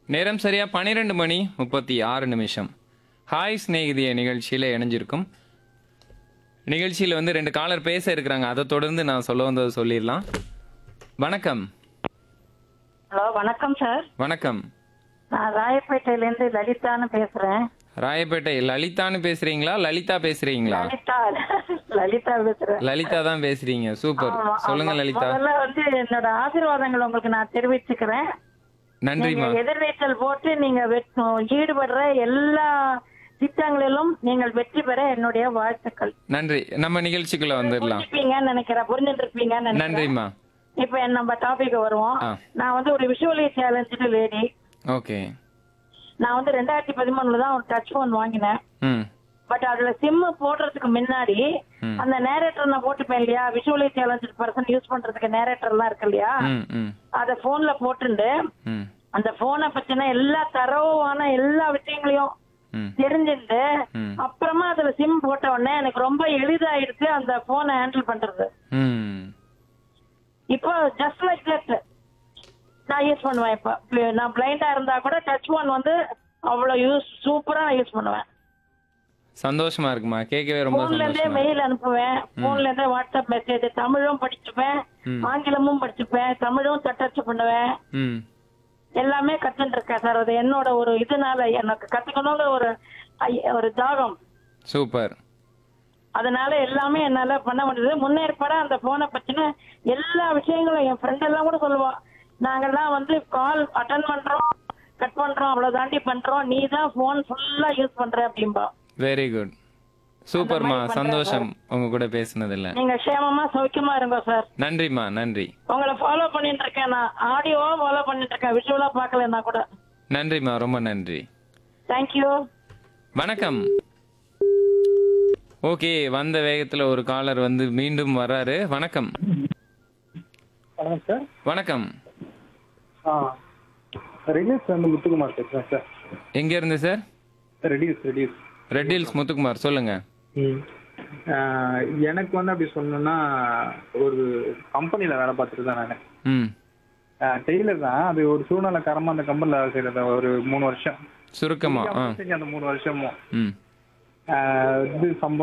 நேரம் சரியா பன்னிரெண்டு மணி முப்பத்தி ஆறு நிமிஷம் ஹாய் சிநேகிதிய நிகழ்ச்சியில் இணைஞ்சிருக்கும் நிகழ்ச்சியில் வந்து ரெண்டு காலர் பேச இருக்கிறாங்க அதை தொடர்ந்து நான் சொல்ல வந்ததை சொல்லிடலாம் வணக்கம் ஹலோ வணக்கம் சார் வணக்கம் நான் ராயப்பேட்டையிலேருந்து லலிதான்னு பேசுறேன் ராயப்பேட்டை லலிதான்னு பேசுறீங்களா லலிதா பேசுறீங்களா லலிதா லலிதா பேசுறேன் லலிதா தான் பேசுறீங்க சூப்பர் ஆமா, சொல்லுங்க ஆமா. லலிதா முதல்ல வந்து என்னோட ஆசீர்வாதங்கள் உங்களுக்கு நான் தெரிவிச்சுக்கிறேன் நீங்க நன்றிம்மா எதிர்நீச்சல் போட்டு நீங்க வெட்- ஈடுபடுற எல்லா திட்டங்களிலும் நீங்கள் வெற்றி பெற என்னுடைய வாழ்த்துக்கள் நன்றி நம்ம நிகழ்ச்சிக்குள்ள வந்துடலாம் புரிஞ்சுப்பீங்கன்னு நினைக்கிறேன் புரிஞ்சுட்டு இருப்பீங்கன்னு நினைக்கிறேன் நன்றிம்மா இப்ப நம்ம டாபிக் வருவோம் ஆ. நான் வந்து ஒரு விஷுவலி சேலஞ்சு லேடி ஓகே நான் வந்து ரெண்டாயிரத்தி பதிமூணுல தான் ஒரு டச் போன் வாங்கினேன் ம் பட் அதுல சிம் போடுறதுக்கு முன்னாடி ம். அந்த நேரேட்டர் நான் போட்டுப்பேன் இல்லையா விஷுவலி சேலஞ்சு பர்சன் யூஸ் பண்றதுக்கு நேரேட்டர் எல்லாம் இருக்கு இல்லையா ம் ம் அத போன்ல போட்டுண்டு ம் அந்த போனை பத்தின எல்லா தரவான எல்லா விஷயங்களையும் ம் தெரிஞ்சுட்டு ம். அப்புறமா அதுல சிம் போட்ட உடனே எனக்கு ரொம்ப எளிதாயிடுச்சு அந்த போனை ஹேண்டில் பண்றது ம் இப்போ ஜஸ்ட் லைக் தட் நான் யூஸ் பண்ணுவேன் இப்போ நான் பிளைண்டா இருந்தா கூட டச் போன் வந்து அவ்வளவு யூஸ் சூப்பரா நான் யூஸ் பண்ணுவேன் சந்தோஷமா இருக்குமா கேட்கவே ரொம்ப போன்ல இருந்தே சந்தோஷமா மெயில் அனுப்புவேன் போன்ல இருந்தே வாட்ஸ்அப் மெசேஜ் தமிழும் படிச்சுப்பேன் ம். ஆங்கிலமும் படிச்சுப்பேன் தமிழும் தட்டச்சு பண்ணுவேன் ம் எல்லாமே கத்துட்டு இருக்கேன் சார் அது என்னோட ஒரு இதனால எனக்கு கத்துக்கணுங்கிற ஒரு ஐ- ஒரு தாகம் சூப்பர் அதனால எல்லாமே என்னால பண்ண முடியுது முன்னேற்பாட அந்த போனை பத்தின எல்லா விஷயங்களும் என் ஃப்ரெண்ட் எல்லாம் கூட சொல்லுவா நாங்கெல்லாம் வந்து கால் அட்டன் பண்றோம் கட் பண்றோம் அவ்வளவு தாண்டி பண்றோம் நீ தான் போன் ஃபுல்லா யூஸ் பண்ற அப்படிம்பா வெரி குட் சூப்பர்மா பண்றேன் சந்தோஷம் உங்க கூட பேசுனதுல நீங்க சேமமா சௌக்கியமா இருங்க சார் நன்றிம்மா நன்றி உங்களை ஃபாலோ பண்ணிட்டு இருக்கேன் நான் ஆடியோவா ஃபாலோ பண்ணிட்டு இருக்கேன் விஷுவலா பார்க்கலன்னா கூட நன்றிம்மா ரொம்ப நன்றி தேங்க்யூ வணக்கம் ஓகே வந்த வேகத்துல ஒரு காலர் வந்து மீண்டும் வர்றாரு வணக்கம் வணக்கம் சார் வணக்கம் ஆ ரெடியூஸ் வந்து முத்துக்குமார் பேசுகிறேன் சார் எங்க இருந்து சார் ரெடியூஸ் ரெடியூஸ் ரெட் ஹில்ஸ் முத்துக்குமார் சொல்லுங்க ம் எனக்கு வந்து அப்படி சொல்லணும்னா ஒரு கம்பெனியில் வேலை பார்த்துட்டு தான் நான் ம் டெய்லர் தான் அது ஒரு சூழ்நிலை காரமாக அந்த கம்பெனியில் வேலை செய்கிறது ஒரு மூணு வருஷம் சுருக்கமா ஆ செஞ்ச அந்த மூணு வருஷமும் ம் ஆ, இது சம்பளம்